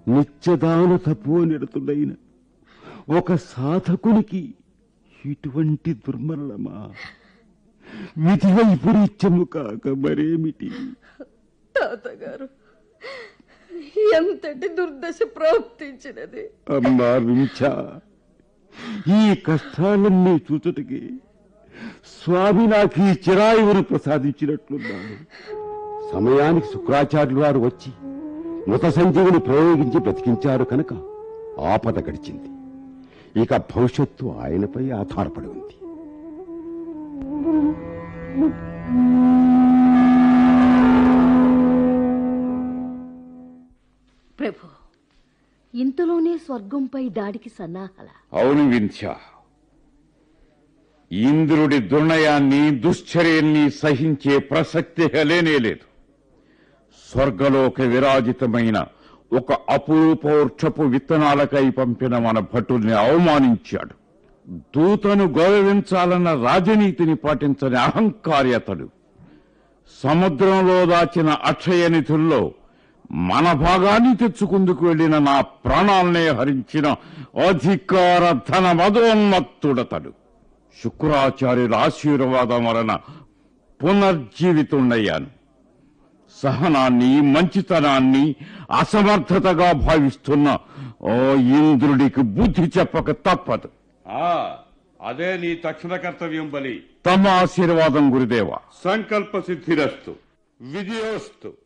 నిత్యదాన తపోనిరతుడైన ఒక సాధకునికి ఇటువంటి దుర్మరణమా విధి వైపరీత్యము కాక మరేమిటి తాతగారు ఎంతటి దుర్దశ ప్రవర్తించినది అమ్మా వింఛ ఈ కష్టాలన్నీ చూచుటకి స్వామి నాకు ఈ చిరాయువును ప్రసాదించినట్లున్నాడు సమయానికి శుక్రాచార్యులు వారు వచ్చి మృత సంజీవిని ప్రయోగించి బ్రతికించారు కనుక ఆపద గడిచింది ఇక భవిష్యత్తు ఆయనపై ఆధారపడి ఉంది ప్రభు ఇంతలోనే స్వర్గంపై దాడికి సన్నాహల అవును వింధ్య ఇంద్రుడి దుర్నయాన్ని దుశ్చర్యాన్ని సహించే ప్రసక్తి లేనే లేదు స్వర్గలోక విరాజితమైన ఒక అపురూపౌర్షపు విత్తనాలకై పంపిన మన భటుల్ని అవమానించాడు దూతను గౌరవించాలన్న రాజనీతిని పాటించని అహంకారి అతడు సముద్రంలో దాచిన అక్షయ నిధుల్లో మన భాగాన్ని తెచ్చుకుందుకు వెళ్లిన నా ప్రాణాలనే హరించిన అధికార ధన మదోన్మత్తుడతడు శుక్రాచార్యుల ఆశీర్వాదం వలన పునర్జీవితుండయ్యాను సహనాన్ని మంచితనాన్ని అసమర్థతగా భావిస్తున్న ఓ ఇంద్రుడికి బుద్ధి చెప్పక తప్పదు అదే నీ తక్షణ కర్తవ్యం బలి తమ ఆశీర్వాదం గురుదేవా సంకల్ప సిద్ధిరస్తు విజయోస్తు